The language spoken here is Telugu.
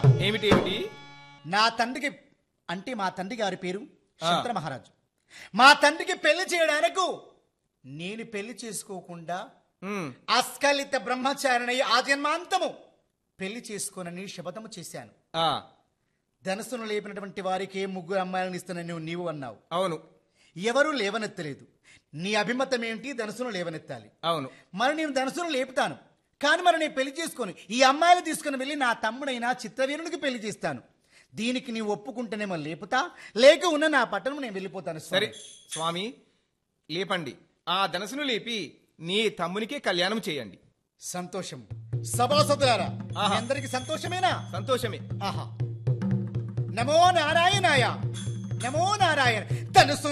ఏమిటి ఏమిటి నా తండ్రికి అంటే మా తండ్రి గారి పేరు ఆ. శంకర మహారాజు మా తండ్రికి పెళ్లి చేయడానికి నేను పెళ్లి చేసుకోకుండా ఉమ్, అస్కలిత బ్రహ్మచారిణి ఆ జన్మాంతము పెళ్లి చేసుకోనని శపథము చేశాను ఆ, ధనస్సును లేపినటువంటి వారికి ముగ్గురు అమ్మాయిలను ఇస్తానని నీవు అన్నావు అవును ఎవరూ లేవనెత్తలేదు నీ అభిమతం ఏంటి ధనస్సును లేవనెత్తాలి అవును మరి నేను ధనస్సును లేపుతాను కానీ మరి నేను పెళ్లి చేసుకొని ఈ అమ్మాయిలు తీసుకుని వెళ్ళి నా తమ్ముడైన చిత్రవీరునికి పెళ్లి చేస్తాను దీనికి నీవు ఒప్పుకుంటేనేమో లేపుతా లేక ఉన్న నా పట్టణం నేను వెళ్ళిపోతాను సరే స్వామి. స్వామి లేపండి ఆ ధనసును లేపి నీ తమ్మునికే కళ్యాణం చేయండి సంతోషం సభాసదులారా ఆహా. మీ అందరికి సంతోషమేనా సంతోషమే ఆహా నమో నారాయణాయ నమో నారాయణ ధనుసు